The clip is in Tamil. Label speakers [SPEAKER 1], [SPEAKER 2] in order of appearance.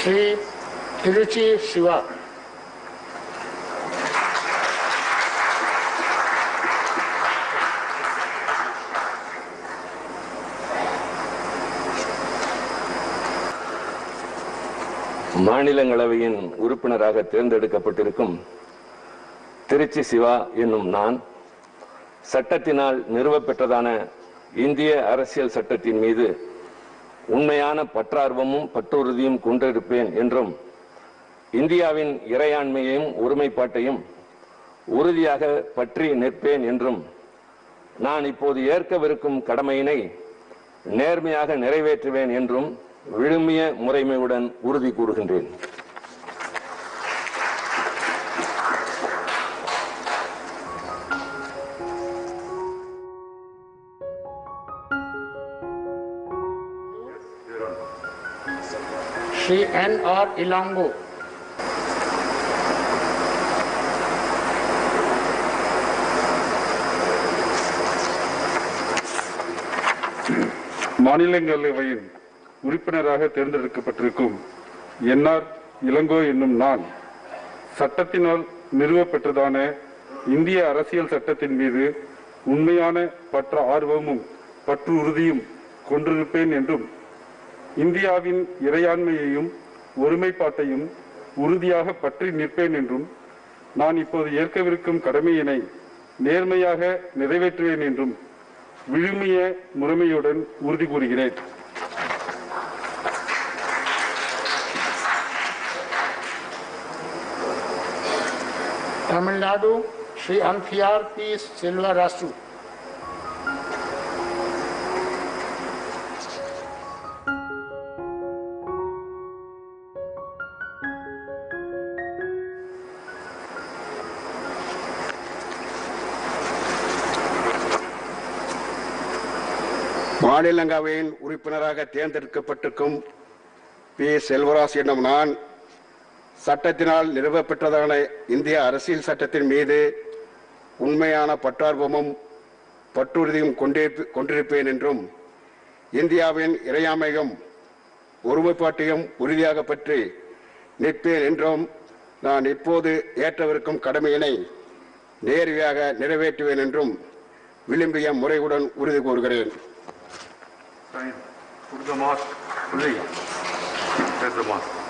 [SPEAKER 1] श्री तिरुचि शिवा
[SPEAKER 2] மாநிலங்களவையின் உறுப்பினராக தேர்ந்தெடுக்கப்பட்டிருக்கும் திருச்சி சிவா என்னும் நான் சட்டத்தினால் நிறுவப்பெற்றதான இந்திய அரசியல் சட்டத்தின் மீது உண்மையான பற்றார்வமும் பற்றுறுதியும் கொண்டிருப்பேன் என்றும் இந்தியாவின் இறையாண்மையையும் ஒருமைப்பாட்டையும் உறுதியாக பற்றி நிற்பேன் என்றும் நான் இப்போது ஏற்கவிருக்கும் கடமையினை நேர்மையாக நிறைவேற்றுவேன் என்றும் விழுமிய முறைமையுடன் உறுதி கூறுகின்றேன்
[SPEAKER 1] श्री एन आर इलांगो
[SPEAKER 3] மாநிலங்களவையின் உறுப்பினராக தேர்ந்தெடுக்கப்பட்டிருக்கும் என்ஆர் இளங்கோ என்னும் நான் சட்டத்தினால் நிறுவப்பெற்றதான இந்திய அரசியல் சட்டத்தின் மீது உண்மையான பற்ற ஆர்வமும் பற்று உறுதியும் கொண்டிருப்பேன் என்றும் இந்தியாவின் இறையாண்மையையும் ஒருமைப்பாட்டையும் உறுதியாக பற்றி நிற்பேன் என்றும் நான் இப்போது ஏற்கவிருக்கும் கடமையினை நேர்மையாக நிறைவேற்றுவேன் என்றும் விழுமிய முறைமையுடன் உறுதி கூறுகிறேன்
[SPEAKER 1] तमिलनाडु श्री अम्फियार पी सिल्वा रासू
[SPEAKER 4] மாநிலங்களவையின் உறுப்பினராக தேர்ந்தெடுக்கப்பட்டிருக்கும் பி செல்வராஜ் என்னும் நான் சட்டத்தினால் நிறுவப்பெற்றதான இந்திய அரசியல் சட்டத்தின் மீது உண்மையான பற்றார்வமும் பற்றுறுதியும் கொண்டிருப்ப- கொண்டிருப்பேன் என்றும் இந்தியாவின் இறையாமையும் ஒருமைப்பாட்டையும் உறுதியாக பற்றி நிற்பேன் என்றும் நான் இப்போது ஏற்றவிருக்கும் கடமையினை நேர்மையாக நிறைவேற்றுவேன் என்றும் விரும்பிய முறையுடன் உறுதி கூறுகிறேன்
[SPEAKER 3] Put the mask. Fully. Take the mask.